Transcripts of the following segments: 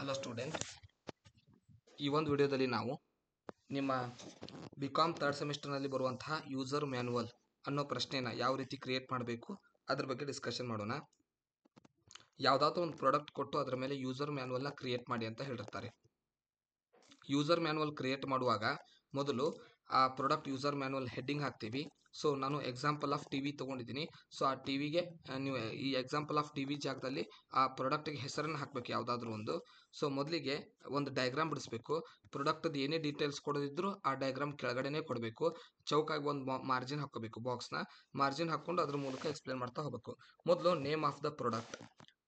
hello student ಈ ಒಂದು ವಿಡಿಯೋದಲ್ಲಿ ನಾವು ನಿಮ್ಮ ಬಿ ಕಾಮ್ ಥರ್ಡ್ ಸೆಮಿಸ್ಟರ್ನಲ್ಲಿ ಬರುವಂತಹ ಯೂಸರ್ ಮ್ಯಾನುವಲ್ ಅನ್ನೋ ಪ್ರಶ್ನೆನ ಯಾವ ರೀತಿ ಕ್ರಿಯೇಟ್ ಮಾಡಬೇಕು ಅದ್ರ ಬಗ್ಗೆ ಡಿಸ್ಕಷನ್ ಮಾಡೋಣ ಯಾವುದಾದ್ರೂ ಒಂದು ಪ್ರಾಡಕ್ಟ್ ಕೊಟ್ಟು ಅದರ ಮೇಲೆ ಯೂಸರ್ ಮ್ಯಾನುವಲ್ನ ಕ್ರಿಯೇಟ್ ಮಾಡಿ ಅಂತ ಹೇಳಿರ್ತಾರೆ ಯೂಸರ್ ಮ್ಯಾನುವಲ್ ಕ್ರಿಯೇಟ್ ಮಾಡುವಾಗ ಮೊದಲು ಆ ಪ್ರಾಡಕ್ಟ್ ಯೂಸರ್ ಮ್ಯಾನುವಲ್ ಹೆಡ್ಡಿಂಗ್ ಹಾಕ್ತೀವಿ ಸೊ ನಾನು ಎಕ್ಸಾಂಪಲ್ ಆಫ್ ಟಿ ವಿ ತೊಗೊಂಡಿದ್ದೀನಿ ಸೊ ಆ ಟಿ ವಿಗೆ ನೀವು ಈ ಎಕ್ಸಾಂಪಲ್ ಆಫ್ ಟಿ ವಿ ಜಾಗದಲ್ಲಿ ಆ ಪ್ರಾಡಕ್ಟಿಗೆ ಹೆಸರನ್ನು ಹಾಕಬೇಕು ಯಾವುದಾದ್ರೂ ಒಂದು ಸೊ ಮೊದಲಿಗೆ ಒಂದು ಡಯಾಗ್ರಾಮ್ ಬಿಡಿಸ್ಬೇಕು ಪ್ರಾಡಕ್ಟದ್ದು ಏನೇ ಡೀಟೇಲ್ಸ್ ಕೊಡೋದಿದ್ರು ಆ ಡಯಾಗ್ರಾಮ್ ಕೆಳಗಡೆನೇ ಕೊಡಬೇಕು ಚೌಕಾಗಿ ಒಂದು ಮಾರ್ಜಿನ್ ಹಾಕೋಬೇಕು ಬಾಕ್ಸ್ನ ಮಾರ್ಜಿನ್ ಹಾಕ್ಕೊಂಡು ಅದ್ರ ಮೂಲಕ ಎಕ್ಸ್ಪ್ಲೇನ್ ಮಾಡ್ತಾ ಹೋಗಬೇಕು ಮೊದಲು ನೇಮ್ ಆಫ್ ದ ಪ್ರಾಡಕ್ಟ್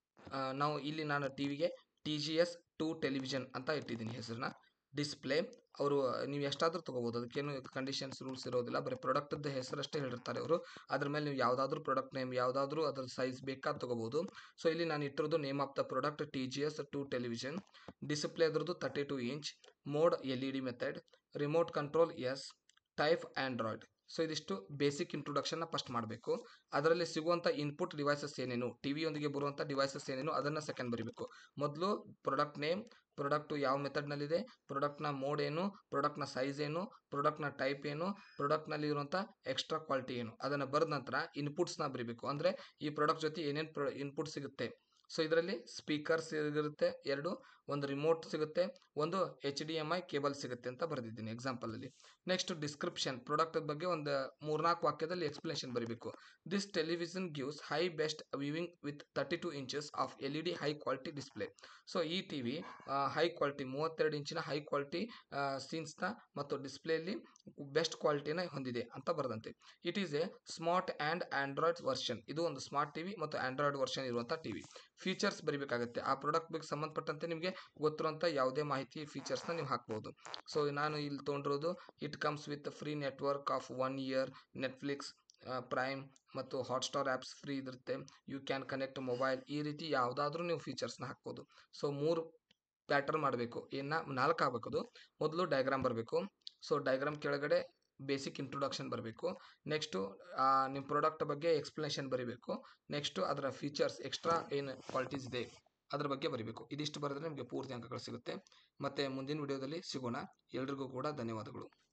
ನಾವು ಇಲ್ಲಿ ನಾನು ಟಿ ವಿಗೆ T G S two television ಅಂತ ಇಟ್ಟಿದ್ದೀನಿ ಹೆಸರನ್ನ ಡಿಸ್ಪ್ಲೇ ಅವರು ನೀವು ಎಷ್ಟಾದರೂ ತೊಗೋಬೋದು ಅದಕ್ಕೇನು ಕಂಡೀಷನ್ಸ್ ರೂಲ್ಸ್ ಇರೋದಿಲ್ಲ ಬರೀ ಪ್ರಾಡಕ್ಟದ್ದು ಹೆಸರಷ್ಟೇ ಹೇಳಿರ್ತಾರೆ ಅವರು ಅದ್ರ ಮೇಲೆ ನೀವು ಯಾವುದಾದ್ರೂ ಪ್ರಾಡಕ್ಟ್ ನೇಮ್ ಯಾವುದಾದ್ರೂ ಅದ್ರ ಸೈಜ್ ಬೇಕಾದ ತೊಗೋಬೋದು ಸೊ ಇಲ್ಲಿ ನಾನು ಇಟ್ಟಿರೋದು name of the product T G S two television display ಅದ್ರದ್ದು thirty two inch mode L E D method remote controls type Android so ಇದಿಷ್ಟು ಬೇಸಿಕ್ ಇಂಟ್ರೊಡಕ್ಷನ್ನ ಫಸ್ಟ್ ಮಾಡಬೇಕು ಅದರಲ್ಲಿ ಸಿಗುವಂಥ ಇನ್ಪುಟ್ ಡಿವೈಸಸ್ ಏನೇನು ಟಿ ವಿಯೊಂದಿಗೆ ಬರುವಂಥ ಡಿವೈಸಸ್ ಏನೇನು ಅದನ್ನು ಸೆಕೆಂಡ್ ಬರೀಬೇಕು ಮೊದಲು ಪ್ರಾಡಕ್ಟ್ ನೇಮ್ ಪ್ರಾಡಕ್ಟು ಯಾವ ಮೆಥಡ್ನಲ್ಲಿದೆ ಪ್ರಾಡಕ್ಟ್ನ ಮೋಡ್ ಏನು ಪ್ರಾಡಕ್ಟ್ನ ಸೈಜ್ ಏನು ಪ್ರಾಡಕ್ಟ್ನ ಟೈಪ್ ಏನು ಪ್ರಾಡಕ್ಟ್ನಲ್ಲಿ ಇರುವಂಥ ಎಕ್ಸ್ಟ್ರಾ ಕ್ವಾಲಿಟಿ ಏನು ಅದನ್ನು ಬರೆದ ನಂತರ ಇನ್ಪುಟ್ಸ್ನ ಬರೀಬೇಕು ಅಂದರೆ ಈ ಪ್ರಾಡಕ್ಟ್ ಜೊತೆ ಏನೇನು ಪ್ರ ಇನ್ಪುಟ್ ಸಿಗುತ್ತೆ ಸೊ ಇದರಲ್ಲಿ ಸ್ಪೀಕರ್ ಸಿಗುತ್ತೆ ಎರಡು ಒಂದು ರಿಮೋಟ್ ಸಿಗುತ್ತೆ ಒಂದು H D M I cable ಸಿಗುತ್ತೆ ಅಂತ ಬರೆದಿದ್ದೀನಿ ಎಕ್ಸಾಂಪಲಲ್ಲಿ ನೆಕ್ಸ್ಟ್ ಡಿಸ್ಕ್ರಿಪ್ಷನ್ ಪ್ರಾಡಕ್ಟ್ ಬಗ್ಗೆ ಒಂದು ಮೂರ್ನಾಲ್ಕು ವಾಕ್ಯದಲ್ಲಿ ಎಕ್ಸ್ಪ್ಲನೇಷನ್ ಬರೀಬೇಕು this television gives high best viewing with thirty two inches of L E D high quality display so ಈ ಟಿ ವಿ ಹೈ ಕ್ವಾಲಿಟಿ ಮೂವತ್ತೆರಡು ಇಂಚಿನ ಹೈ ಕ್ವಾಲಿಟಿ ಸೀನ್ಸ್ನ ಮತ್ತು ಡಿಸ್ಪ್ಲೇಲಿ ಬೆಸ್ಟ್ ಕ್ವಾಲಿಟಿನ ಹೊಂದಿದೆ ಅಂತ ಬರೆದಂತೆ it is a smart and Android version ಇದು ಒಂದು ಸ್ಮಾರ್ಟ್ ಟಿ ವಿ ಮತ್ತು ಆಂಡ್ರಾಯ್ಡ್ ವರ್ಷನ್ ಇರುವಂಥ ಟಿ ವಿ ಫೀಚರ್ಸ್ ಬರೀಬೇಕಾಗುತ್ತೆ ಆ ಪ್ರಾಡಕ್ಟ್ ಬಗ್ಗೆ ಸಂಬಂಧಪಟ್ಟಂತೆ ನಿಮಗೆ ಗೊತ್ತಿರುವಂಥ ಯಾವುದೇ ಮಾಹಿತಿ ಫೀಚರ್ಸ್ನ ನೀವು ಹಾಕ್ಬೋದು ಸೊ ನಾನು ಇಲ್ಲಿ ತೊಗೊಂಡಿರೋದು it comes with free network of one year Netflix Prime ಮತ್ತು ಹಾಟ್ಸ್ಟಾರ್ ಆ್ಯಪ್ಸ್ ಫ್ರೀ ಇರುತ್ತೆ ಯು ಕ್ಯಾನ್ ಕನೆಕ್ಟ್ ಮೊಬೈಲ್ ಈ ರೀತಿ ಯಾವುದಾದ್ರೂ ನೀವು ಫೀಚರ್ಸ್ನ ಹಾಕ್ಬೋದು ಸೊ ಮೂರು ಪ್ಯಾಟರ್ನ್ ಮಾಡಬೇಕು ಇನ್ನು ನಾಲ್ಕು ಆಗಬೇಕದು ಮೊದಲು ಡಯಾಗ್ರಾಮ್ ಬರಬೇಕು ಸೊ ಡಯಾಗ್ರಾಮ್ ಕೆಳಗಡೆ ಬೇಸಿಕ್ ಇಂಟ್ರೊಡಕ್ಷನ್ ಬರಬೇಕು ನೆಕ್ಸ್ಟು ನಿಮ್ಮ ಪ್ರಾಡಕ್ಟ್ ಬಗ್ಗೆ ಎಕ್ಸ್ಪ್ಲನೇಷನ್ ಬರೀಬೇಕು ನೆಕ್ಸ್ಟು ಅದರ ಫೀಚರ್ಸ್ ಎಕ್ಸ್ಟ್ರಾ ಏನು ಕ್ವಾಲಿಟೀಸ್ ಇದೆ ಅದ್ರ ಬಗ್ಗೆ ಬರೀಬೇಕು ಇದಿಷ್ಟು ಬರೆದ್ರೆ ನಿಮಗೆ ಪೂರ್ತಿ ಅಂಕಗಳು ಸಿಗುತ್ತೆ ಮತ್ತು ಮುಂದಿನ ವಿಡಿಯೋದಲ್ಲಿ ಸಿಗೋಣ ಎಲ್ರಿಗೂ ಕೂಡ ಧನ್ಯವಾದಗಳು